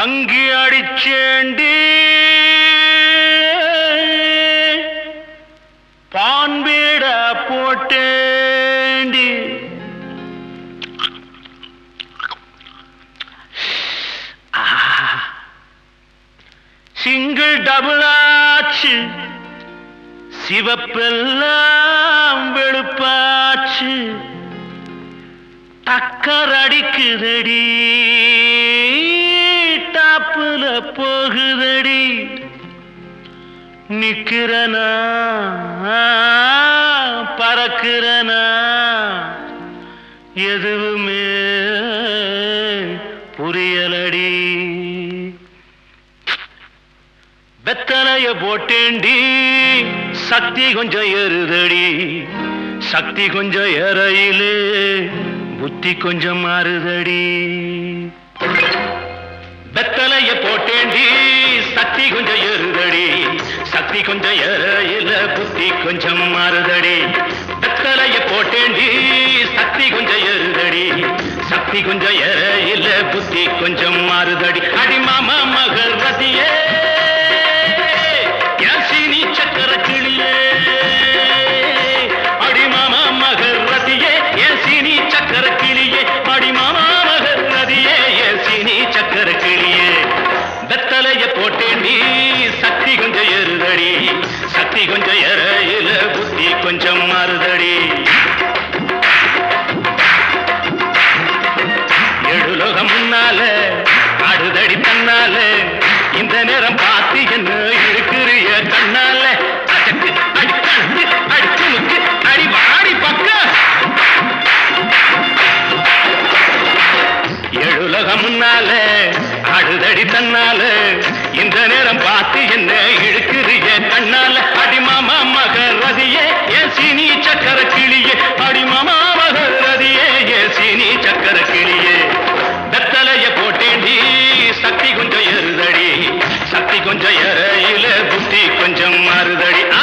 அங்கி அடிச்சேண்டி பான் வீட போட்டேண்டி single double ஆச்சு சிவப்பெல்லாம் வெளுப்பாச்சு டக்கர் அடிக்குதடி டாப்புல போகுதடி நிக்கிறனா பறக்கிறனா எதுவுமே புரியலடி வெத்தலைய போட்டேண்டி சக்தி கொஞ்சம் ஏறுதடி சக்தி கொஞ்சம் ஏறையிலே புத்தி கொஞ்சம் மாறுதடி வெத்தலைய போட்டேண்டி சக்தி கொஞ்சம் ஏறுதடி சக்தி கொஞ்சம் ஏறையில புத்தி கொஞ்சம் மாறுதடி வெத்தலைய போட்டேண்டி சக்தி கொஞ்சம் ஏறுதடி சக்தி கொஞ்சம் ஏறையில புத்தி கொஞ்சம் மாறுதடி அடிமாமா மகர் ரதியே யாசினி சக்கர கிளியே அடிமாமா மகர் ரதியே ஏசினி சக்கர கிளியே அடிமாமா மகர் ரதியே ஏசினி சக்கர கிளியே வெத்தலைய போட்டேண்டி சக்தி கொஞ்சம் ஏறுதடி சக்தி கொஞ்சம் ஏறையில புத்தி கொஞ்சம் மாறுதடி எழுலோகம் முன்னால ஆடுதடி தன்னால இந்த நேரம் பார்த்து என்ன இருக்கிறிய கண்ணால அடக்கு அடி கண்டு அடி துணுக்கு அடி வாடி பக்க எழுலோகம் முன்னால ஆடுதடி தன்னால இந்த நேரம் பார்த்து என்ன இழுக்கிறிய கண்ணால அடிமாமா மகரதியே ஏ சீனி சக்கர கிளியே அடிமாமா மகரதியே ஏ சீனி சக்கர கிளியே வெத்தலைய போட்டேண்டி சக்தி கொஞ்சம் ஏறுதடி சக்தி கொஞ்சம் ஏறையில புத்தி கொஞ்சம் மாறுதடி ஆ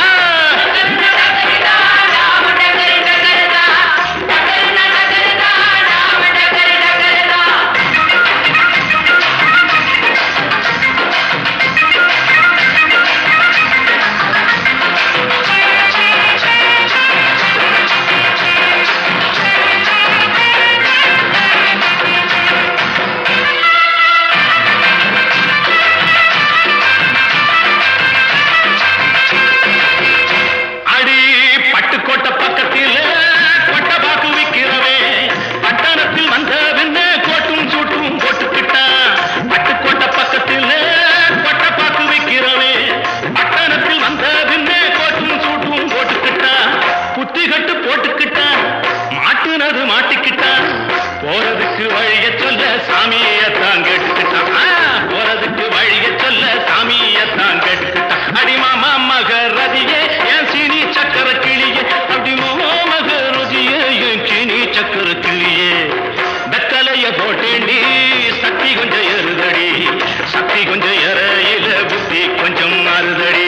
அடி பட்டுக்கோட்டை பக்கத்தில் கொட்டை பாக்கு விற்கிறவே பட்டணத்தில் வந்த பின்ன கோட்டும் சூட்டும் போட்டுக்கிட்டான் பட்டுக்கோட்டை பக்கத்தில் கொட்டை பாக்கு விற்கிறவே பட்டணத்தில் வந்த பின்ன கோட்டும் சூட்டும் போட்டுக்கிட்டான் குத்தி கட்டு போட்டுக்கிட்டான் மாட்டுனது மாட்டிக்கிட்டான் போறதுக்கு வழிய சொல்ல சாமியத்தான் கேட்டுக்கிட்டான் ஆ, போறதுக்கு வழிய சொல்ல சாமியத்தான் கேட்டுக்கிட்டான் அடிமாமா மகரதியே என் சீனி சக்கர கிளியே அடிமாமா மகரதியே என் சீனி சக்கர கிளியே வெத்தலைய போட்டேண்டி சக்தி கொஞ்சம் ஏறுதடி சக்தி கொஞ்சம் ஏறையில புத்தி கொஞ்சம் மாறுதடி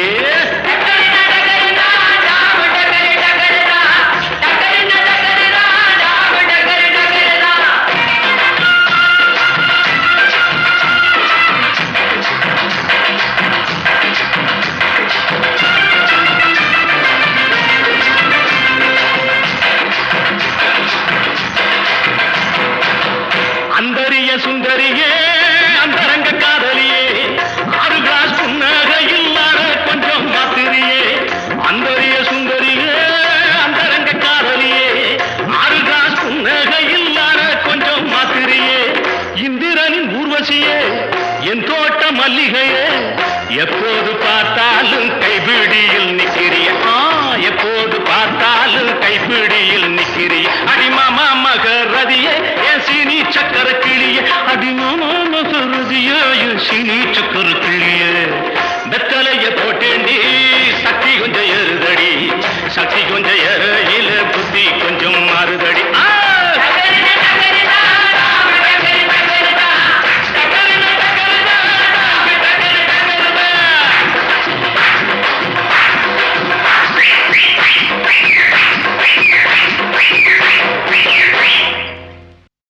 அந்தரிய சுந்தரியே அந்தரங்க காதலியே ஆறு கிளாஸ் புன்னக இல்லாத கொஞ்சம் மாத்திரியே அந்தரிய சுந்தரியே அந்தரங்க காதலியே ஆறு கிளாஸ் புன்னக இல்லாத கொஞ்சம் மாத்திரியே இந்திரனின் ஊர்வசியே என் தோட்ட மல்லிகையே எப்போது பார்த்தாலும் கைபிடியில் நிக்கிறிய ஆ எப்போது பார்த்தாலும் கைப்பிடியில் நிக்கிறிய அடிமாமா மகரதியே என் சீனி சக்கர கிளியே அடிமாமா மகரதியே என் சீனி சக்கர கிளியே வெத்தலைய போட்டேண்டி சக்தி கொஞ்சம் ஏறுதடி சக்தி கொஞ்சம் ஏறு